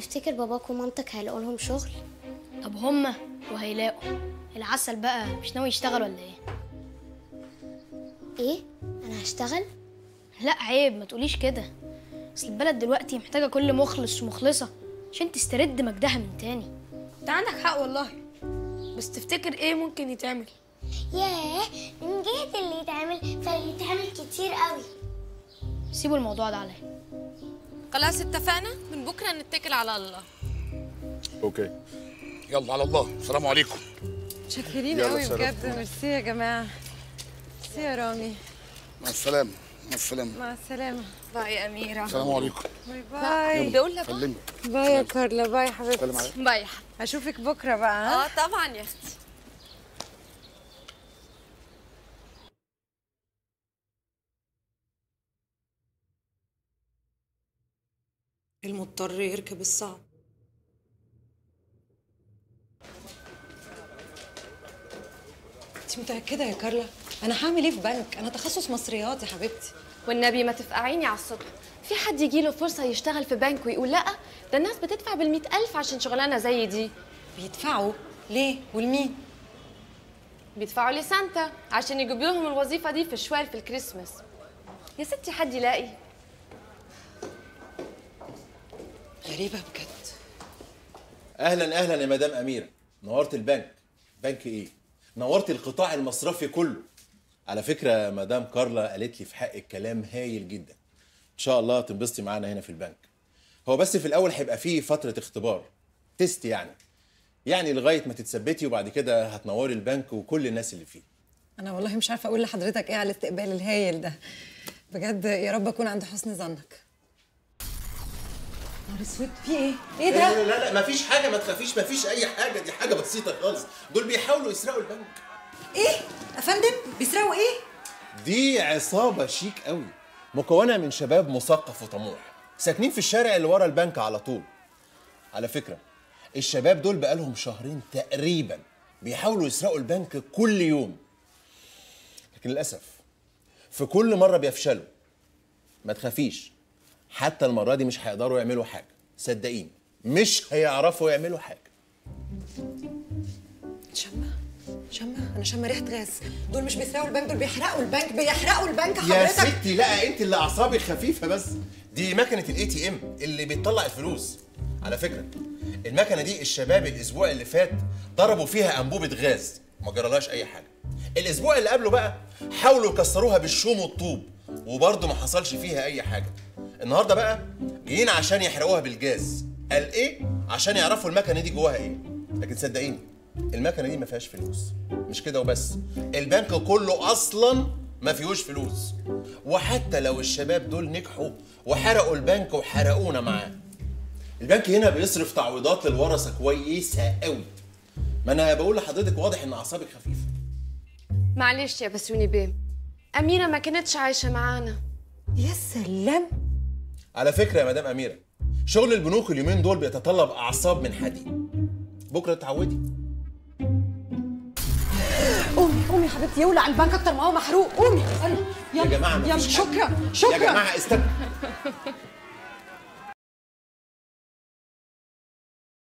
تفتكر باباك ومامتك هيلاقوا لهم شغل طب هما وهيلاقوا العسل بقى مش ناوي يشتغل ولا ايه ايه انا هشتغل لا عيب ما تقوليش كده اصل البلد دلوقتي محتاجه كل مخلص ومخلصه عشان تسترد مجدها من تاني انت عندك حق والله بس تفتكر ايه ممكن يتعمل ياه من جهة اللي يتعمل فيتعمل كتير قوي سيبوا الموضوع ده عليا خلاص اتفقنا من بكره نتكل على الله اوكي يلا على الله السلام عليكم شاكرين يلا قوي سلام. بجد ميرسي يا جماعه ميرسي يا رامي مع السلامه مع السلامه مع السلامه باي يا اميره السلام عليكم باي باي بقول لك سلمي باي يا كارلا باي سلم حبيبتي عليك باي يا حبيبتي. اشوفك بكره بقى ها اه طبعا يا اختي المضطر يركب الصعب انت متأكدة يا كارلا؟ أنا هعمل إيه في بنك؟ أنا تخصص مصريات يا حبيبتي والنبي ما تفقعيني على الصبح في حد يجيله فرصة يشتغل في بنك ويقول لا ده الناس بتدفع بالمئة ألف عشان شغلانة زي دي بيدفعوا ليه؟ ولمين؟ بيدفعوا لسانتا عشان يجيب لهم الوظيفة دي في شوال في الكريسماس يا ستي حد يلاقي غريبة بجد اهلا اهلا يا مدام اميره نورت البنك بنك ايه نورت القطاع المصرفي كله على فكره مدام كارلا قالت لي في حق الكلام هايل جدا ان شاء الله تنبسطي معانا هنا في البنك هو بس في الاول هيبقى فيه فتره اختبار تيست يعني يعني لغايه ما تتثبتي وبعد كده هتنوري البنك وكل الناس اللي فيه أنا والله مش عارفة أقول لحضرتك إيه على الاستقبال الهايل ده بجد يا رب أكون عند حسن ظنك نهار اسود في إيه؟ إيه لا ده؟ لا لا مفيش حاجه ما تخافيش مفيش اي حاجه دي حاجه بسيطه خالص دول بيحاولوا يسرقوا البنك إيه؟ أفندم بيسرقوا إيه؟ دي عصابة شيك قوي مكونة من شباب مثقف وطموح ساكنين في الشارع اللي ورا البنك على طول على فكرة الشباب دول بقالهم شهرين تقريبا بيحاولوا يسرقوا البنك كل يوم لكن للأسف في كل مرة بيفشلوا ما تخافيش حتى المرة دي مش هيقدروا يعملوا حاجة صدقيني مش هيعرفوا يعملوا حاجة شمة شمة أنا شمة ريحة غاز دول مش بيسرقوا البنك دول بيحرقوا البنك بيحرقوا البنك يا حضرتك ستي لا انت اللي اعصابك خفيفه بس دي مكنه الاي تي ام اللي بتطلع الفلوس على فكره المكنه دي الشباب الاسبوع اللي فات ضربوا فيها انبوبه غاز ما جرالهاش اي حاجه الاسبوع اللي قبله بقى حاولوا يكسروها بالشوم والطوب وبرضه ما حصلش فيها اي حاجه النهارده بقى جايين عشان يحرقوها بالجاز قال ايه عشان يعرفوا المكنه دي جواها ايه لكن صدقيني المكنه دي ما فيهاش فلوس مش كده وبس البنك كله اصلا ما فيهوش فلوس وحتى لو الشباب دول نجحوا وحرقوا البنك وحرقونا معاه البنك هنا بيصرف تعويضات للورثه كويسه قوي ما انا بقول لحضرتك واضح ان اعصابك خفيفه معلش يا بسوني بيه أميرة ما كانتش عايشة معانا يا سلام على فكره يا مدام اميره شغل البنوك اليومين دول بيتطلب اعصاب من حديد بكره تعودي قومي قومي يا حبيبتي يولع البنك اكتر ما هو محروق قومي يلا يا جماعه يلا مفيش حاجة. شكرا شكرا يا جماعه استنى